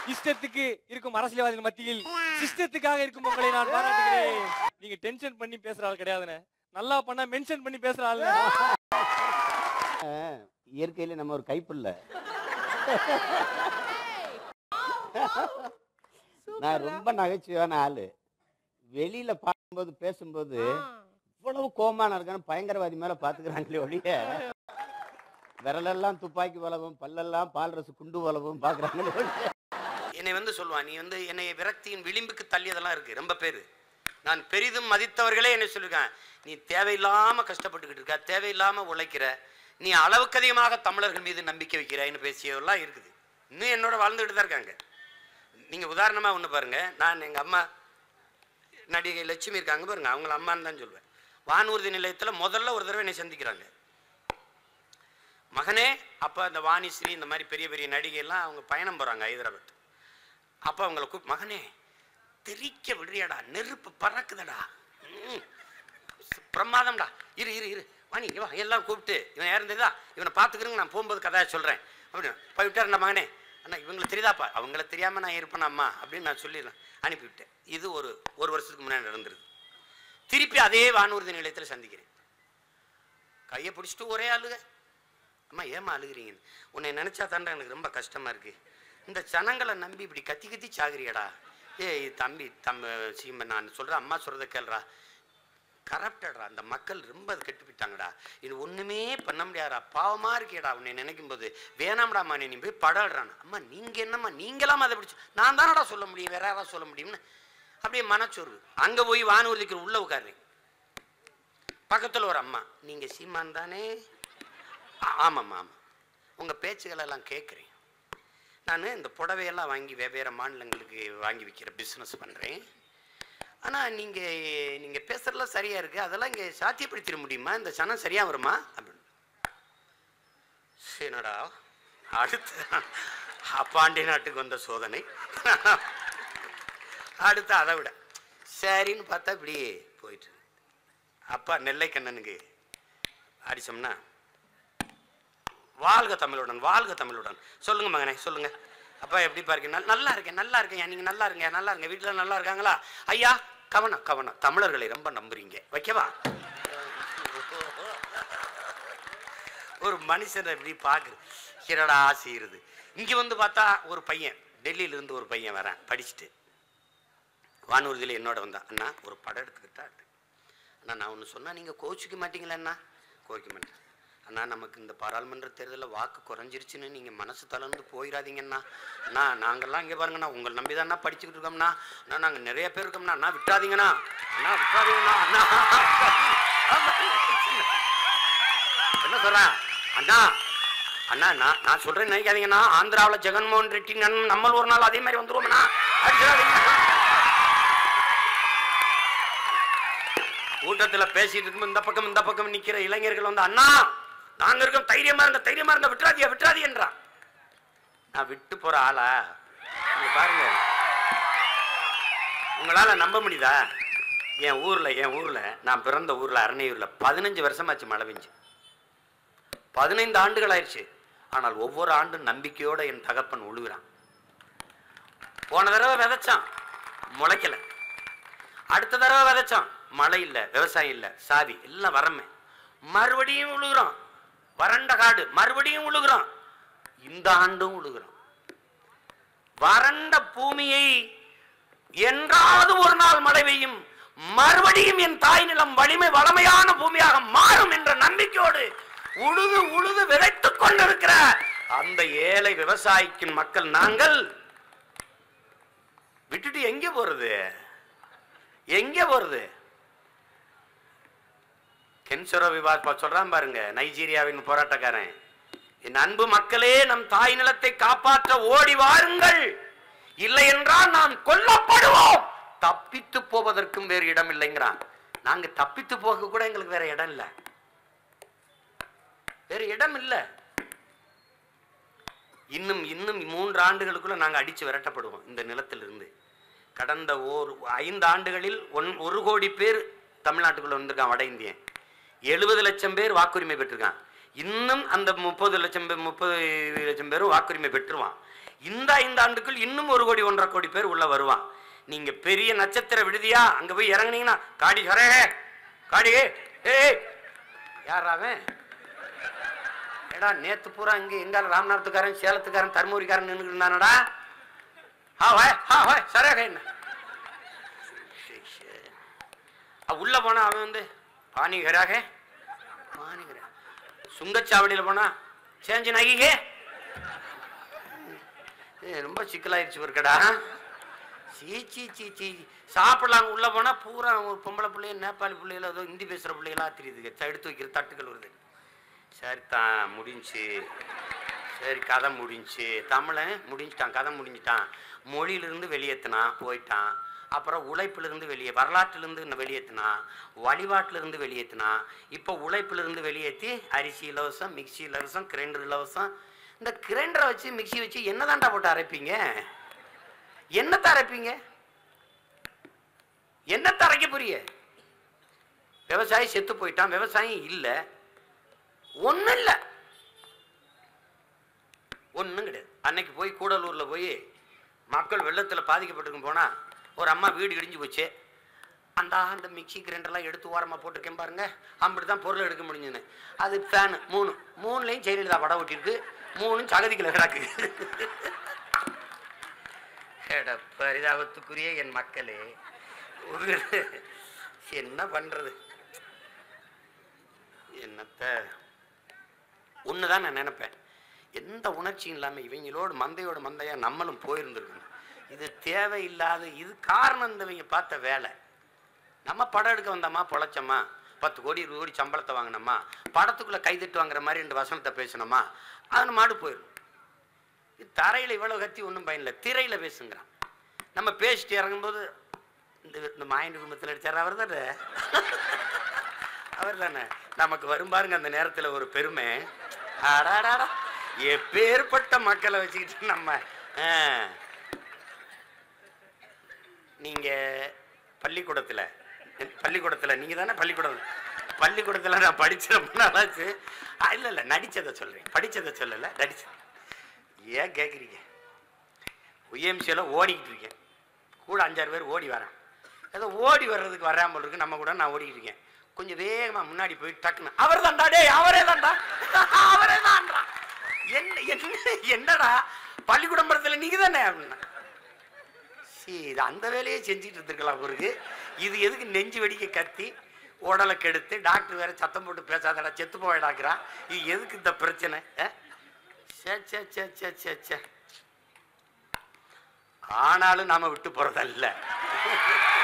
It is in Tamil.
இஷ்டத்துக்கு இருக்கும் அரசியல்வாதிகள் மத்தியில் சிஸ்டத்துக்காக இருக்கும் உங்களை நான் பாராட்டுகிறேன் நீங்க டென்ஷன் பண்ணி பேசுற ஆள் கிடையாதுண்ணே நல்லா பண்ணா மென்ஷன் பண்ணி பேசுற ஆள் இயற்கையில நம்ம ஒரு கைப்புள்ள நான் ரொம்ப நகைச்சுவையான ஆளு வெளியில பார்க்கும்போது பேசும்போது இவ்வளவு கோமான இருக்கான்னு பயங்கரவாதி மேல பாத்துக்கிறாங்களே ஒழிய விரலெல்லாம் துப்பாக்கி வளவும் பல்லெல்லாம் பால் ரசு குண்டு வளவும் பாக்குறாங்களே ஒழிய என்னை வந்து சொல்லுவான் நீ வந்து என்னை விரக்தியின் விளிம்புக்கு தள்ளியதெல்லாம் இருக்கு ரொம்ப பேர் நான் பெரிதும் மதித்தவர்களே என்ன சொல்லிருக்கேன் நீ தேவையில்லாம கஷ்டப்பட்டுக்கிட்டு இருக்க தேவையில்லாம உழைக்கிற நீ அளவுக்கு அதிகமாக தமிழர்கள் மீது நம்பிக்கை வைக்கிறேன்னு பேசியதெல்லாம் இருக்குது இன்னும் என்னோட வாழ்ந்துகிட்டு தான் இருக்காங்க நீங்க உதாரணமா ஒன்று பாருங்க நான் எங்க அம்மா நடிகை லட்சுமி இருக்காங்க பாருங்க அவங்கள அம்மான்னு தான் சொல்லுவேன் வானூர்தி நிலையத்துல முதல்ல ஒரு தடவை என்னை சந்திக்கிறாங்க மகனே அப்போ அந்த வாணிஸ்ரீ இந்த மாதிரி பெரிய பெரிய நடிகைலாம் அவங்க பயணம் போகிறாங்க ஹைதராபாத் அப்போ அவங்கள கூப் மகனே தெரிக்க விடுறியாடா நெருப்பு பறக்குதடா ம், பிரமாதம்டா இரு இரு இரு வாணி இங்க வா எல்லாம் கூப்பிட்டு இவன் இறந்ததா இவனை பார்த்துக்கிறங்க நான் போகும்போது கதையை சொல்கிறேன் அப்படின்னு போய்விட்டாருண்ணா மகனே அண்ணா இவங்களுக்கு தெரியுதாப்பா அவங்கள தெரியாமல் நான் இருப்பேன் அம்மா அப்படின்னு நான் சொல்லிடுறேன் அனுப்பிவிட்டேன் இது ஒரு ஒரு வருஷத்துக்கு முன்னாடி நடந்துருது திருப்பி அதே வானூர்தி நிலையத்தில் சந்திக்கிறேன் கையை பிடிச்சிட்டு ஒரே ஆளுக அம்மா ஏமா அழுகுறீங்க உன்னை நினைச்சா தாண்டா எனக்கு ரொம்ப கஷ்டமா இருக்கு இந்த ஜனங்களை நம்பி இப்படி கத்தி கத்தி சாகுறியடா ஏய் தம்பி தம் சீம நான் சொல்றேன் அம்மா சொல்றத கேள்றா கரப்டடா அந்த மக்கள் ரொம்ப அது கெட்டு போயிட்டாங்கடா இது ஒண்ணுமே பண்ண முடியாதா பாவமா இருக்கேடா உன்னை நினைக்கும் போது வேணாம்டாம்மா நீ போய் படாடுறான் அம்மா நீங்க என்னம்மா நீங்களாம் அதை பிடிச்சு நான் தானடா சொல்ல முடியும் வேற யாராவது சொல்ல முடியும்னு அப்படியே மனச்சோர்வு அங்க போய் வானூர்திக்கு உள்ள உட்காருறேன் பக்கத்துல ஒரு அம்மா நீங்க சீமான் தானே ஆ- ஆமாம்மா ஆமாம் உங்கள் பேச்சுகளெல்லாம் கேட்குறேன் நான் இந்த புடவையெல்லாம் வாங்கி வெவ்வேறு மாநிலங்களுக்கு வாங்கி விற்கிற பிஸ்னஸ் பண்ணுறேன் ஆனால் நீங்கள் நீங்கள் பேசுகிறதெல்லாம் சரியாக இருக்குது அதெல்லாம் இங்கே சாத்தியப்படுத்திட முடியுமா இந்த சனம் சரியாக வருமா அப்படின்னு என்னடா அடுத்து அப்பாண்டி நாட்டுக்கு வந்த சோதனை அடுத்து அதை விட சரின்னு பார்த்தா இப்படி போயிட்டு அப்பா நெல்லைக்கண்ணனுக்கு அடிச்சோம்னா வாழ்க தமிழுடன் வாழ்க தமிழுடன் சொல்லுங்க மகனே சொல்லுங்க அப்பா எப்படி பாருங்க நல்- நல்லா இருக்கேன் நல்லா இருக்கேன் நீங்க நல்லா இருங்க நல்லா இருங்க வீட்டுல நல்லா இருக்காங்களா ஐயா கவனம் கவனம் தமிழர்களை ரொம்ப நம்புறீங்க வைக்கவா ஒரு மனுஷனை இப்படி பாக்குறது கிரடா செய்யறது இங்க வந்து பார்த்தா ஒரு பையன் டெல்லியில இருந்து ஒரு பையன் வரேன் படிச்சுட்டு வானூர்தியில் என்னோட வந்தான் அண்ணா ஒரு படம் எடுத்துக்கிட்டா அண்ணா நான் ஒன்று சொன்னா நீங்க கோச்சிக்க மாட்டீங்களா அண்ணா கோச்சிக்க மாட்டேன் அண்ணா நமக்கு இந்த பாராளுமன்ற தேர்தலில் வாக்கு குறைஞ்சிருச்சுன்னு நீங்க மனசு தளர்ந்து போயிடாதீங்கண்ணா அண்ணா நாங்கெல்லாம் இங்கே பாருங்கண்ணா உங்களை நம்பி தான் படிச்சுக்கிட்டு இருக்கோம்ண்ணா அண்ணா நாங்க நிறைய பேர் இருக்கோம்ண்ணா அண்ணா விட்டுறாதீங்கண்ணா அண்ணா விட்டுறாதீங்கண்ணா அண்ணா என்ன சொல்றேன் அண்ணா அண்ணா நான் நான் சொல்றேன் நினைக்காதீங்கண்ணா ஆந்திராவில் ஜெகன்மோகன் ரெட்டி நன்- நம்மள ஒரு நாள் அதே மாதிரி வந்துருவோம்ண்ணா அடிச்சிடாதீங்க கூட்டத்துல பேசிட்டு இருக்கும் இந்த பக்கம் இந்த பக்கம் நிக்கிற இளைஞர்கள் வந்து அண்ணா நாங்க இருக்கோம் தைரியமா இருங்க தைரியமா இருங்க விட்டுறாதியா விட்டுறாதியன்றா நான் விட்டு போற ஆளா நீங்க பாருங்க உங்களால நம்ப முடியுதா என் ஊர்ல என் ஊர்ல நான் பிறந்த ஊர்ல அரணையூர்ல பதினஞ்சு வருஷமாச்சு மழை பெஞ்சு பதினைந்து ஆண்டுகள் ஆயிடுச்சு ஆனால் ஒவ்வொரு ஆண்டும் நம்பிக்கையோட என் தகப்பன் உழுகுறான் போன தடவை விதைச்சான் முளைக்கல அடுத்த தடவை விதைச்சான் மழை இல்லை விவசாயம் இல்லை சாதி எல்லாம் வரமே மறுபடியும் உழுகுறோம் வறண்ட காடு மறுபடியும் உழுகுறோம் இந்த ஆண்டும் உழுகுறோம் வறண்ட பூமியை என்றாவது ஒரு நாள் மழை பெய்யும் மறுபடியும் என் தாய் நிலம் வலிமை வளமையான பூமியாக மாறும் என்ற நம்பிக்கையோடு உழுது உழுது விதைத்துக் கொண்டிருக்கிற அந்த ஏழை விவசாயிக்கு மக்கள் நாங்கள் விட்டுட்டு எங்க போறது எங்க போறது கென்சரோ விவாத் சொல்றான் பாருங்க நைஜீரியாவின் போராட்டக்காரன் என் அன்பு மக்களே நம் தாய் நிலத்தை காப்பாற்ற ஓடி வாருங்கள் இல்லை என்றால் நாம் கொல்லப்படுவோம் தப்பித்து போவதற்கும் வேறு இடம் இல்லைங்கிறான் நாங்க தப்பித்து போக கூட எங்களுக்கு வேற இடம் இல்லை வேற இடம் இல்லை இன்னும் இன்னும் மூன்று ஆண்டுகளுக்குள்ள நாங்க அடிச்சு விரட்டப்படுவோம் இந்த நிலத்திலிருந்து கடந்த ஓர் ஐந்து ஆண்டுகளில் ஒன் ஒரு கோடி பேர் தமிழ்நாட்டுக்குள்ள வந்திருக்கான் வட இந்தியன் எழுபது லட்சம் பேர் வாக்குரிமை பெற்றிருக்கான் இன்னும் அந்த முப்பது லட்சம் பேர் முப்பது லட்சம் பேரும் வாக்குரிமை பெற்றுருவான் இந்த ஐந்து ஆண்டுக்குள் இன்னும் ஒரு கோடி ஒன்றரை கோடி பேர் உள்ள வருவான் நீங்க பெரிய நட்சத்திர விடுதியா அங்க போய் இறங்குனீங்கன்னா காடி ஹரே காடி ஏய் யார் அவன் ஏடா நேத்து பூரா இங்க எங்கால ராமநாதத்துக்காரன் சேலத்துக்காரன் தருமபுரிக்காரன் நின்றுட்டு இருந்தானடா ஹா வாய் ஹா வாய் சரியாக என்ன உள்ள போனா அவன் வந்து பாணிகராக பாணிகரா சுங்கச்சாவடியில போனா சேஞ்சு நகிங்க ஏய், ரொம்ப சிக்கலாயிருச்சு இருக்கடா சீ சீ சீ சீ சாப்பிடலாம் உள்ள போனா பூரா ஒரு பொம்பளை பிள்ளைய நேபாளி பிள்ளைகள ஏதோ ஹிந்தி பேசுற பிள்ளைகளா தெரியுதுங்க த- எடுத்து வைக்கிற தட்டுகள் வருது சரி தான் முடிஞ்சு சரி கதை முடிஞ்சு தமிழன் முடிஞ்சிட்டான் கதை முடிஞ்சிட்டான் மொழியிலிருந்து வெளியேற்றினான் போயிட்டான் அப்புறம் உழைப்பிலிருந்து வெளியே வரலாற்றிலிருந்து வெளியேற்றினான் வழிபாட்டிலிருந்து வெளியேற்றினான் இப்போ உழைப்பிலிருந்து வெளியேற்றி அரிசி இலவசம் மிக்ஸி இலவசம் கிரைண்டர் இலவசம் இந்த கிரைண்டரை வச்சு மிக்ஸி வச்சு என்னதான்டா போட்டு அரைப்பீங்க என்னத்தை அரைப்பீங்க என்னத்தை அரைக்க புரிய விவசாயி செத்து போயிட்டான் விவசாயம் இல்லை ஒன்றும் இல்லை ஒன்றும் கிடையாது அன்னைக்கு போய் கூடலூரில் போய் மக்கள் வெள்ளத்தில் பாதிக்கப்பட்டிருக்கும் போனால் ஒரு அம்மா வீடு இடிஞ்சு போச்சு அந்த அந்த மிக்ஸி கிரைண்டர்லாம் எடுத்து ஓரமாக போட்டிருக்கேன் பாருங்க அப்படி தான் பொருள் எடுக்க முடிஞ்சுன்னு அது ஃபேனு மூணு மூணுலேயும் ஜெயலலிதா படம் ஒட்டியிருக்கு மூணும் சகதிக்குள்ள கிடக்கு எட பரிதாபத்துக்குரிய என் மக்களே ஒரு என்ன பண்றது என்னத்த ஒண்ணுதான் நான் நினைப்பேன் எந்த உணர்ச்சியும் இல்லாம இவங்களோட மந்தையோட மந்தையா நம்மளும் போயிருந்திருக்கணும் இது தேவையில்லாத இது காரணம் இந்த இவங்க பார்த்த வேலை நம்ம படம் எடுக்க வந்தோமா பொழைச்சோமா பத்து கோடி இருபது கோடி சம்பளத்தை வாங்கினோமா படத்துக்குள்ள கைதட்டு வாங்குற மாதிரி ரெண்டு வசனத்தை பேசணுமா அது மாடு போயிடும் இது தரையில் இவ்வளவு கத்தி ஒன்றும் பயனில்லை திரையில் பேசுங்கிறான் நம்ம பேசிட்டு இறங்கும்போது இந்த இந்த மாயின் குடும்பத்தில் அடிச்சார் அவர் தானே அவர் தானே நமக்கு வரும் பாருங்க அந்த நேரத்தில் ஒரு பெருமை அடாடாடா எப்பேற்பட்ட மக்களை வச்சுக்கிட்டு நம்ம ஆ. நீங்க பள்ளிக்கூடத்துல பள்ளிக்கூடத்துல நீங்க தானே பள்ளிக்கூடம் பள்ளிக்கூடத்துல நான் படிச்ச ரொம்ப நாளாச்சு ஆ, இல்ல இல்ல நடிச்சதை சொல்றேன் படிச்சதை சொல்லல நடிச்ச ஏன் கேக்குறீங்க உஎம்சியில ஓடிக்கிட்டு இருக்கேன் கூட அஞ்சாறு பேர் ஓடி வரேன் ஏதோ ஓடி வர்றதுக்கு வராமல் இருக்கு நம்ம கூட நான் ஓடிக்கிட்டு இருக்கேன் கொஞ்சம் வேகமா முன்னாடி போய் டக்குன்னு அவர் தான்டா டேய் அவரே தான்டா அவரே தான்டா என்ன என்ன என்னடா பள்ளிக்கூடம் படத்துல நீங்க தானே அப்படின்னா சரி இது அந்த வேலையே செஞ்சுட்டு இருந்திருக்கலாம் அவருக்கு இது எதுக்கு நெஞ்சு வெடிக்க கத்தி உடலை கெடுத்து டாக்டர் வேற சத்தம் போட்டு பேசாதடா செத்து போயிடாக்குறான் இது எதுக்கு இந்த பிரச்சனை அஹ்? சே சே சே சே சே சே ஆனாலும் நாம விட்டு போறதல்ல